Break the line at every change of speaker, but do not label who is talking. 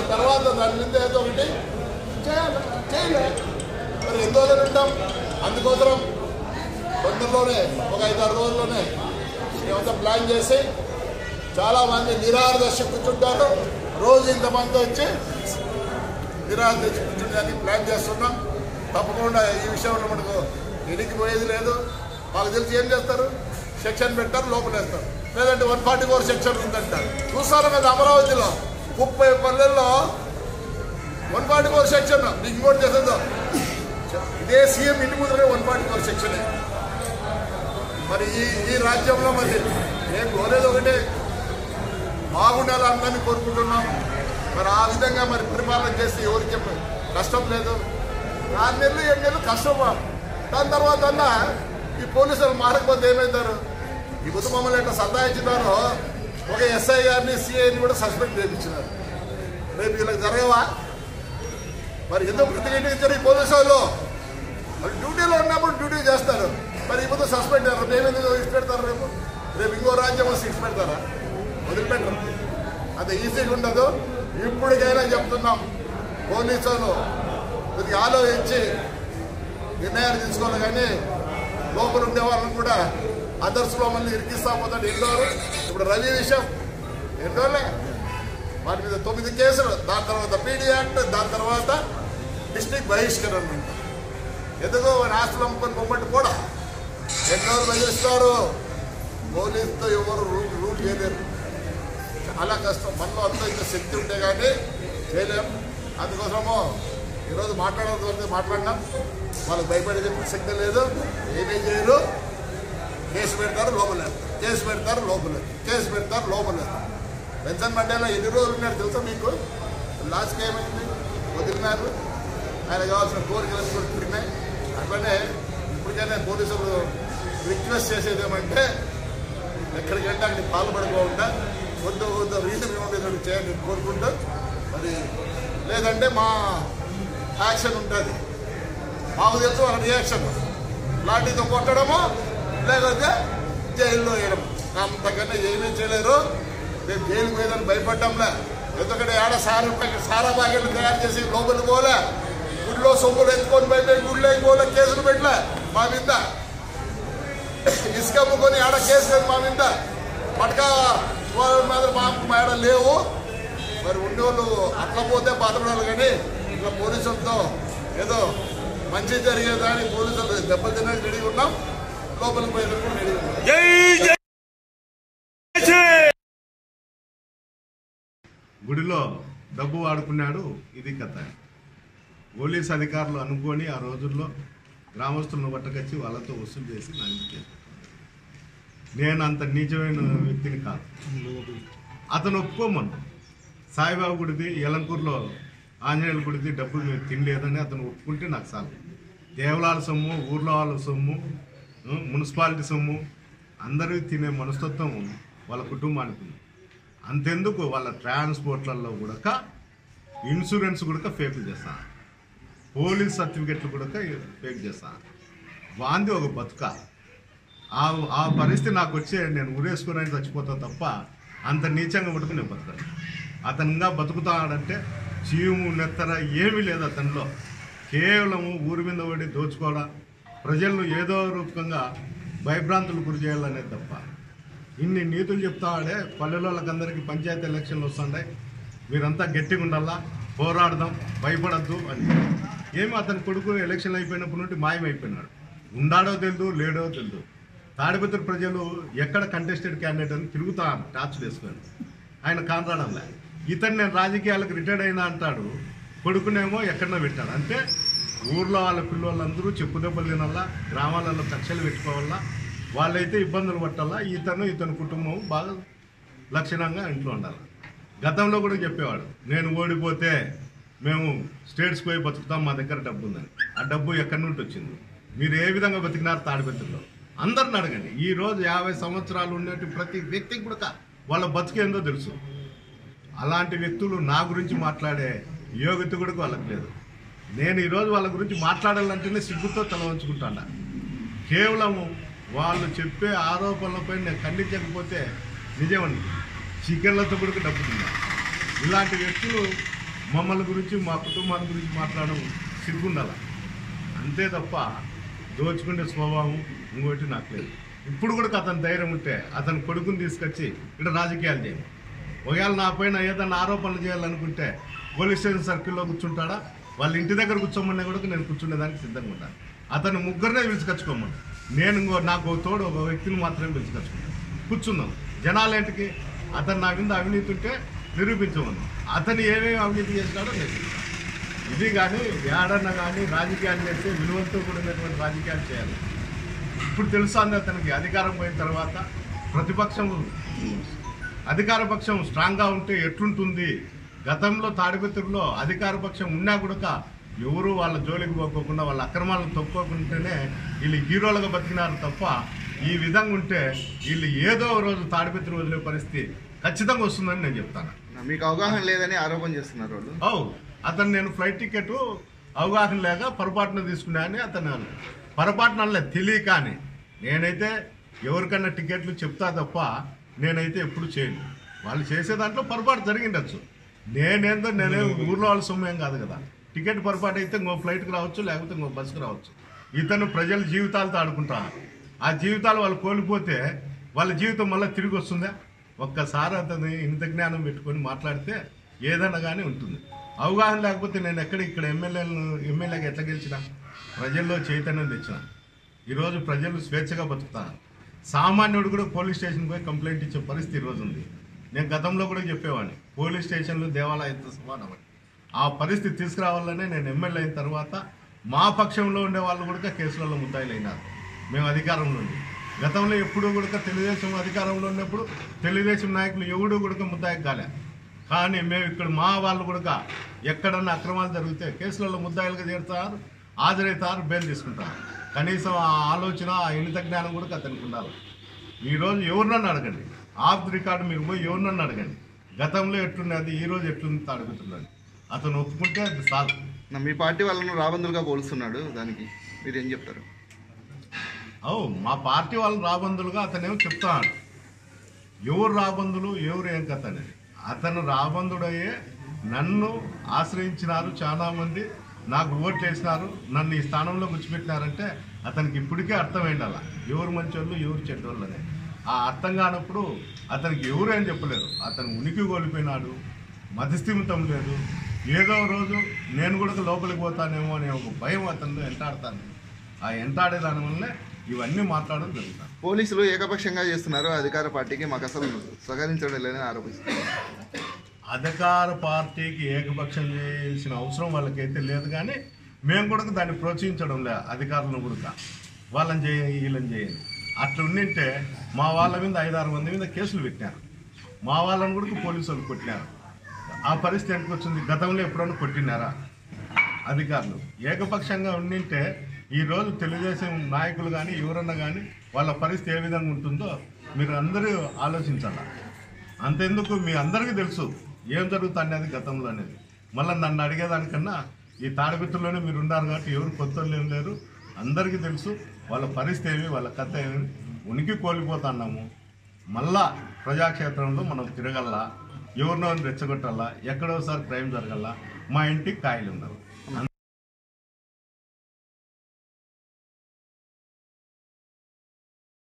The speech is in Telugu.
దాని తర్వాత దాని మీద ఏదో ఒకటి చేయాలి చేయలే మరి ఎన్ని రోజులు ఉంటాం అందుకోసం తొందరలోనే ఒక ఐదారు రోజుల్లోనే మేమంతా ప్లాన్ చేసి చాలా మంది నిరాహార దశ కూర్చుంటారు రోజు ఇంతమంది వచ్చి నిరాహార దశ కూర్చుంటానికి ప్లాన్ చేస్తున్నాం తప్పకుండా ఈ విషయంలో మనకు ఎనికి పోయేది లేదు వాళ్ళకి తెలిసి ఏం చేస్తారు సెక్షన్ పెడతారు లోపలేస్తారు లేదంటే వన్ ఫార్టీ ఫోర్ సెక్షన్ ఉందంటారు చూస్తారా కదా అమరావతిలో ముప్పై పల్లెల్లో వన్ ఫార్టీ ఫోర్ సెక్షన్ మీకు ఇంకోటి చేస్తుందో ఇదే సీఎం ఇంటి ముందరే వన్ ఫార్టీ ఫోర్ సెక్షనే మరి ఈ ఈ రాజ్యంలో మరి నేను కోరేది ఒకటే బాగుండాలి అందరినీ కోరుకుంటున్నాం మరి ఆ విధంగా మరి పరిపాలన చేస్తే ఎవరికి చెప్ప కష్టం లేదు ఆరు నెలలు ఏడు నెలలు కష్టమా దాని తర్వాత అన్న ఈ పోలీసులు మారకపోతే ఏమవుతారు ఈ బుద్ధ మమ్మల్ని ఎట్లా సతాయించినారో ఒక ఎస్ఐ గారిని సిఐని కూడా సస్పెండ్ చేయించినారు రేపు వీళ్ళకి జరగవా మరి ఎందుకు ప్రతిఘటించారు ఈ పోలీసు వాళ్ళు మరి డ్యూటీలో ఉన్నప్పుడు డ్యూటీ చేస్తారు మరి ఇప్పుడు సస్పెండ్ అయ్యారు మేము ఎందుకు ఇచ్చి పెడతారు రేపు రేపు ఇంకో రాజ్యం వస్తే ఇచ్చి పెడతారా వదిలిపెట్టరు అంత ఈజీగా ఉండదు ఇప్పటికైనా చెప్తున్నాం పోలీసు వాళ్ళు కొద్దిగా ఆలోచించి నిర్ణయాలు తీసుకోవాలి కానీ లోపల ఉండే వాళ్ళని కూడా అదర్స్లో మళ్ళీ ఇరికిస్తా పోతాడు ఎన్ని రోజులు ఇప్పుడు రవి విషయం ఎన్ని రోజులే వాటి మీద తొమ్మిది కేసులు దాని తర్వాత పీడీ యాక్ట్ దాని తర్వాత డిస్ట్రిక్ట్ బహిష్కరణ ఉంటుంది ఎందుకో వారి ఆస్తులు అమ్ముకొని పొమ్మట్టు కూడా ఎన్నో బెదిరిస్తారు పోలీసుతో ఎవరు రూల్ రూల్ చేయలేరు చాలా కష్టం మనలో అంతా ఇంత శక్తి ఉంటే కానీ చేయలేం అందుకోసము ఈరోజు మాట్లాడాల్సి మాట్లాడినాం వాళ్ళకి భయపడేది శక్తి లేదు ఏమీ చేయరు కేసు పెడతారు లోపలేస్తారు కేసు పెడతారు లోపలేదు కేసు పెడతారు లోపలేదు పెన్షన్ మండేలా ఎన్ని రోజులు ఉన్నారు తెలుసా మీకు లాస్ట్కి ఏమైంది వదిలినారు ఆయన కావాల్సిన కోరికలు కూడా తిరిగినాయి అట్లనే ఇప్పటికైనా పోలీసులు రిక్వెస్ట్ చేసేది ఏమంటే ఎక్కడికంటే అక్కడికి పాల్పడుకోకుండా కొద్ది కొద్ది రీజన్ ఉండేటట్టు చేయండి కోరుకుంటూ మరి లేదంటే మా యాక్షన్ ఉంటుంది మాకు తెలుసు ఒక రియాక్షన్ లాఠీతో కొట్టడము లేకపోతే జైల్లో వేయడం అంతకన్నా ఏమీ చేయలేరు మేము జైలు మీద భయపడ్డంలే ఎందుకంటే ఆడ సారా ప్యాకెట్ సారా ప్యాకెట్లు తయారు చేసి లోపలికి పోలే గుడిలో సొమ్ములు ఎత్తుకొని బయట గుడిలో పోలే కేసులు పెట్టలే మా మీద ఇసుక అమ్ముకొని ఆడ కేసు లేదు మా మీద పట్కా వాళ్ళ మీద మా మేడ లేవు మరి ఉండేవాళ్ళు అట్లా పోతే బాధపడాలి కానీ ఇట్లా పోలీసులతో ఏదో మంచి జరిగేదాన్ని పోలీసులు దెబ్బలు తినడానికి రెడీ ఉన్నాం లోపలికి పోయేందుకు కూడా రెడీ ఉన్నాం
జై జై
గుడిలో డబ్బు వాడుకున్నాడు ఇది కథ పోలీస్ అధికారులు అనుకొని ఆ రోజుల్లో గ్రామస్తులను పట్టుకొచ్చి వాళ్ళతో వసూలు చేసి నా ఇంటికి నేను అంత నీచమైన వ్యక్తిని కాదు అతను ఒప్పుకోమను సాయిబాబా గుడిది యలంకూరులో ఆంజనేయుల గుడిది డబ్బులు మీరు తినలేదని అతను ఒప్పుకుంటే నాకు చాలు దేవలాల సొమ్ము ఊర్లో వాళ్ళ సొమ్ము ఉం, మున్సిపాలిటీ సొమ్ము అందరూ తినే మనస్తత్వం వాళ్ళ కుటుంబానికి ఉంది అంతెందుకు వాళ్ళ ట్రాన్స్పోర్ట్లలో కూడా ఇన్సూరెన్స్ కూడా ఫేక్ చేస్తాను పోలీస్ సర్టిఫికెట్లు కూడా ఫేక్ చేస్తాను వాంది ఒక బతుక ఆ ఆ పరిస్థితి నాకు వచ్చే నేను ఊరేసుకుని చచ్చిపోతా తప్ప అంత నీచంగా పట్టుకుని నేను బతకను అతనుగా బతుకుతాడంటే చీము నెత్తర ఏమీ లేదు అతనిలో కేవలము ఊరి మీద పడి దోచుకోవడం ప్రజలను ఏదో రూపంగా భయభ్రాంతులు గురి చేయాలనేది తప్ప ఇన్ని నీతులు చెప్తాడే పల్లెలకి పంచాయతీ ఎలక్షన్లు వస్తుంటాయి మీరంతా గట్టిగా ఉండాలా పోరాడదాం భయపడద్దు అని ఏమి అతని కొడుకు ఎలక్షన్లు అయిపోయినప్పటి నుండి మాయమైపోయినాడు ఉండాడో తెలియదు లేడో తెలియదు తాడిపత్రి ప్రజలు ఎక్కడ కంటెస్టెడ్ క్యాండిడేట్ అని తిరుగుతా టార్చ్ వేసుకొని ఆయన కానరాడంలే ఇతను నేను రాజకీయాలకు రిటైర్డ్ అయినా అంటాడు కొడుకునేమో ఎక్కడో పెట్టాడు అంటే ఊర్లో వాళ్ళ పిల్లలందరూ చెప్పు దెబ్బలు తినాలా గ్రామాలలో కక్షలు పెట్టుకోవాలా వాళ్ళైతే ఇబ్బందులు పట్టాలా ఇతను ఇతని కుటుంబం బాగా లక్షణంగా ఇంట్లో ఉండాలి గతంలో కూడా చెప్పేవాడు నేను ఓడిపోతే మేము స్టేట్స్కి పోయి బతుకుతాం మా దగ్గర డబ్బు ఉందని ఆ డబ్బు ఎక్కడి నుండి వచ్చింది మీరు ఏ విధంగా బతికినారు తాడిపెత్తుల్లో అందరిని అడగండి ఈ రోజు యాభై సంవత్సరాలు ఉండేటి ప్రతి వ్యక్తికి కూడా వాళ్ళ బతికేందో తెలుసు అలాంటి వ్యక్తులు నా గురించి మాట్లాడే యోగ్యత కూడా వాళ్ళకి లేదు నేను ఈరోజు వాళ్ళ గురించి మాట్లాడాలంటేనే సిగ్గుతో తల వంచుకుంటాను కేవలం వాళ్ళు చెప్పే ఆరోపణలపై నేను ఖండించకపోతే నిజమండి చికెన్లతో కూడా డబ్బు తిన్నా ఇలాంటి వ్యక్తులు మమ్మల్ని గురించి మా కుటుంబాన్ని గురించి మాట్లాడడం సిగ్గుండాల అంతే తప్ప దోచుకునే స్వభావం ఇంకోటి నాకు లేదు ఇప్పుడు కూడా అతని ధైర్యం ఉంటే అతని కొడుకుని తీసుకొచ్చి ఇక్కడ రాజకీయాలు చేయండి ఒకవేళ నా పైన ఏదైనా ఆరోపణలు చేయాలనుకుంటే పోలీస్ స్టేషన్ సర్కిల్లో కూర్చుంటాడా వాళ్ళ ఇంటి దగ్గర కూర్చోమన్నా కూడా నేను కూర్చునేదానికి సిద్ధంగా ఉంటాను అతను ముగ్గురినే పిలుచుకొచ్చుకోమని నేను ఇంకో నాకు ఒక తోడు ఒక వ్యక్తిని మాత్రమే పిలుచుకొచ్చుకుంటాను కూర్చుందాం జనాలేంటికి అతను నా మీద అవినీతి ఉంటే నిరూపించమను అతను ఏమేమి అవినీతి చేసినాడో నేను చెప్తాను. ఇది కానీ ఏడన్నా కానీ రాజకీయాలు చేస్తే విలువలతో కూడినటువంటి రాజకీయాలు చేయాలి ఇప్పుడు తెలుస్తుంది అతనికి అధికారం పోయిన తర్వాత ప్రతిపక్షం అధికార పక్షం స్ట్రాంగ్గా ఉంటే ఎట్లుంటుంది గతంలో తాడిపత్రిలో అధికార పక్షం ఉన్నా కూడా ఎవరు వాళ్ళ జోలికి పోకోకుండా వాళ్ళ అక్రమాలను తొక్కోకుంటేనే వీళ్ళు హీరోలుగా బతికినారు తప్ప ఈ విధంగా ఉంటే వీళ్ళు ఏదో ఒక రోజు తాడిపత్రి వదిలే పరిస్థితి ఖచ్చితంగా వస్తుందని నేను చెప్తాను
మీకు అవగాహన లేదని ఆరోపణ చేస్తున్నారు వాళ్ళు
అవు అతను నేను ఫ్లైట్ టికెట్ అవగాహన లేక పొరపాటున తీసుకున్నా అని అతను పొరపాటున అనలే తెలియక అని నేనైతే ఎవరికన్నా టికెట్లు చెప్తా తప్ప నేనైతే ఎప్పుడు చేయను వాళ్ళు చేసే దాంట్లో పొరపాటు జరిగిండొచ్చు నేనేందో నేనే ఊర్లో వాళ్ళ సొమ్మేం కాదు కదా టికెట్ పొరపాటు అయితే ఇంకో ఫ్లైట్కి రావచ్చు లేకపోతే ఇంకో బస్సుకి రావచ్చు ఇతను ప్రజల జీవితాలతో ఆడుకుంటాను ఆ జీవితాలు వాళ్ళు కోల్పోతే వాళ్ళ జీవితం మళ్ళీ తిరిగి వస్తుందా ఒక్కసారి అతని ఇంత జ్ఞానం పెట్టుకొని మాట్లాడితే ఏదన్నా కానీ ఉంటుంది అవగాహన లేకపోతే నేను ఎక్కడ ఇక్కడ ఎమ్మెల్యేలను ఎమ్మెల్యేగా ఎట్లా గెలిచిన ప్రజల్లో చైతన్యం తెచ్చిన ఈరోజు ప్రజలు స్వేచ్ఛగా బతుకుతారు సామాన్యుడు కూడా పోలీస్ స్టేషన్కి పోయి కంప్లైంట్ ఇచ్చే పరిస్థితి ఈరోజు ఉంది నేను గతంలో కూడా చెప్పేవాడిని పోలీస్ స్టేషన్లు దేవాలయంతో సమానమని ఆ పరిస్థితి తీసుకురావాలనే నేను ఎమ్మెల్యే అయిన తర్వాత మా పక్షంలో ఉండే వాళ్ళు కూడా కేసులలో ముద్దాయిలు అయినారు మేము అధికారంలో ఉండి గతంలో ఎప్పుడూ కూడా తెలుగుదేశం అధికారంలో ఉన్నప్పుడు తెలుగుదేశం నాయకులు ఎవడు కూడా ముద్దాయి కాలే కానీ మేము ఇక్కడ మా వాళ్ళు కూడా ఎక్కడన్నా అక్రమాలు జరిగితే కేసులలో ముద్దాయిలుగా చేరుతారు హాజరవుతారు బెయిల్ తీసుకుంటారు కనీసం ఆ ఆలోచన ఆ ఇంత జ్ఞానం కూడా అతనికి ఉండాలి ఈరోజు ఎవరినన్నా అడగండి ఆఫ్ ది రికార్డు మీరు పోయి ఎవరినన్నా అడగండి గతంలో ఎట్లున్నది ఈ రోజు ఎట్లుంది అడుగుతున్నాడు అతను ఒప్పుకుంటే అది చాలు
నా మీ పార్టీ వాళ్ళను రాబందులుగా పోలుస్తున్నాడు దానికి మీరు ఏం చెప్తారు
అవు మా పార్టీ వాళ్ళు రాబందులుగా అతనేమో చెప్తాడు ఎవరు రాబందులు ఎవరు ఏం కథ అనేది అతను రాబందుడయ్యే నన్ను ఆశ్రయించినారు చాలా మంది నాకు ఓట్లు వేసినారు నన్ను ఈ స్థానంలో కూర్చోబెట్టినారంటే అతనికి ఇప్పటికే అర్థమైంది అలా ఎవరు మంచోళ్ళు ఎవరు చెడ్డోళ్ళు అని ఆ అర్థం కానప్పుడు అతనికి ఎవరు అని చెప్పలేరు అతను ఉనికి కోల్పోయినాడు మతిస్థిమితం లేదు ఏదో రోజు నేను కూడా లోపలికి పోతానేమో అనే ఒక భయం అతను ఎంటాడతాను ఆ ఎంటాడే దాని వల్లనే ఇవన్నీ మాట్లాడడం జరుగుతుంది
పోలీసులు ఏకపక్షంగా చేస్తున్నారు అధికార పార్టీకి మాకు అసలు సహకరించడం లేదని ఆరోపిస్తున్నారు
అధికార పార్టీకి ఏకపక్షం చేయాల్సిన అవసరం వాళ్ళకైతే లేదు కానీ మేము కూడా దాన్ని ప్రోత్సహించడం లే అధికారులను కూడా వాళ్ళని చేయండి వీళ్ళని చేయండి అట్లా ఉండింటే మా వాళ్ళ మీద ఐదారు మంది మీద కేసులు పెట్టినారు మా వాళ్ళని కూడా పోలీసు వాళ్ళు కొట్టినారు ఆ పరిస్థితి ఎందుకు వచ్చింది గతంలో ఎప్పుడైనా కొట్టినారా అధికారులు ఏకపక్షంగా ఉండింటే ఈరోజు తెలుగుదేశం నాయకులు కానీ ఎవరన్నా కానీ వాళ్ళ పరిస్థితి ఏ విధంగా ఉంటుందో మీరు అందరూ ఆలోచించాలి అంతెందుకు మీ అందరికీ తెలుసు ఏం జరుగుతుంది అనేది గతంలో అనేది మళ్ళీ నన్ను అడిగేదానికన్నా ఈ తాడిపిత్రులోనే మీరు ఉన్నారు కాబట్టి ఎవరు కొత్త వాళ్ళు ఏం లేరు అందరికీ తెలుసు వాళ్ళ పరిస్థితి ఏమి వాళ్ళ కథ ఏమి ఉనికి కోల్పోతున్నాము మళ్ళా ప్రజాక్షేత్రంలో మనం తిరగల్లా ఎవరినో రెచ్చగొట్టాలా ఎక్కడోసారి క్రైమ్ జరగల్లా మా ఇంటికి కాయలు ఉండాలి